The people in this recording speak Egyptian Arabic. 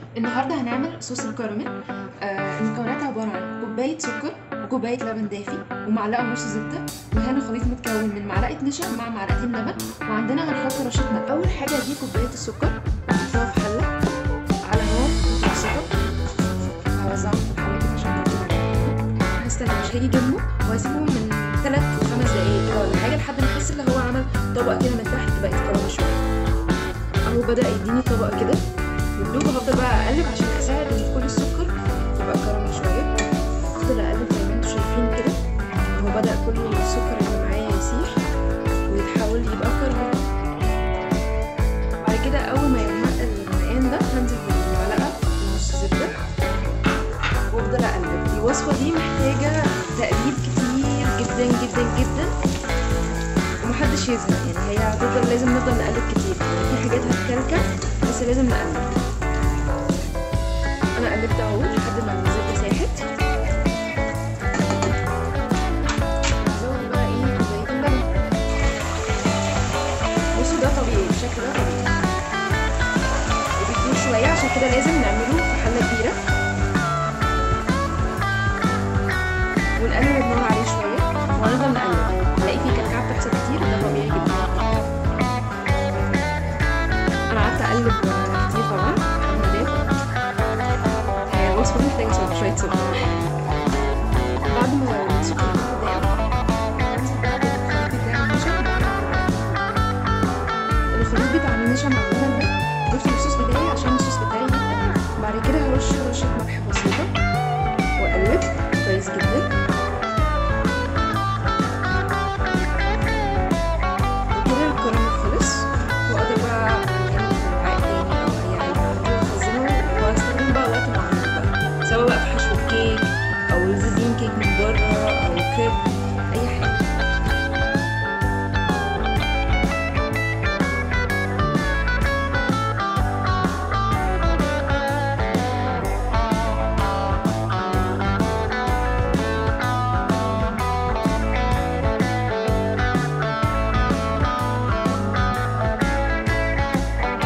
النهارده هنعمل صوص الكراميل آه المكونات عباره عن كوبايه سكر وكوبايه لبن دافي ومعلقه ونص زبده وهنا خليط متكون من معلقه نشا مع معلقتين لبن وعندنا هنحط رشه ملح اول حاجه دي كوبايه السكر نحطها في حله على نار متوسطه هوزعهم في الحله كده عشان برضه هستنى مش هاجي جنبه وهسيبه من 3 ل 5 دقايق كده ولا حاجه لحد ما احس ان هو عمل طبقه كده من تحت بقت كراميل شويه اهو بدا يديني طبقه كده والدوب هفضل بقى اقلب عشان اساعد ان كل السكر يبقى كراميل شويه افضل اقلب زي ما انتم شايفين كده اهو بدا كل السكر اللي معايا يسيح ويتحول يبقى كراميل بعد كده اول ما يغمق المقام ده هنزل بالمعلقه ونص زبده وافضل اقلب الوصفه دي محتاجه تقليب كتير جدا جدا جدا ومحدش يزهق يعني هي هتفضل لازم نفضل نقلب كتير يعني في حاجات هتكلكع بس لازم نقلب انا قلبت اهو لحد ما الزبده ساحت زود بقى ايه كوبايه اللبن بصوا ده طبيعي الشكل ده طبيعي وبيكون شويه عشان كده لازم نعمله في حله كبيره ونقلل النار عليه شويه وهنفضل نقلب نلاقي فيه كلكعه بتحصل كتير ده طبيعي جدا انا قعدت اقلب كتير طبعا لحد ما داب الوصفه دي محتاجه سكر شويه سكر بعد ما السكر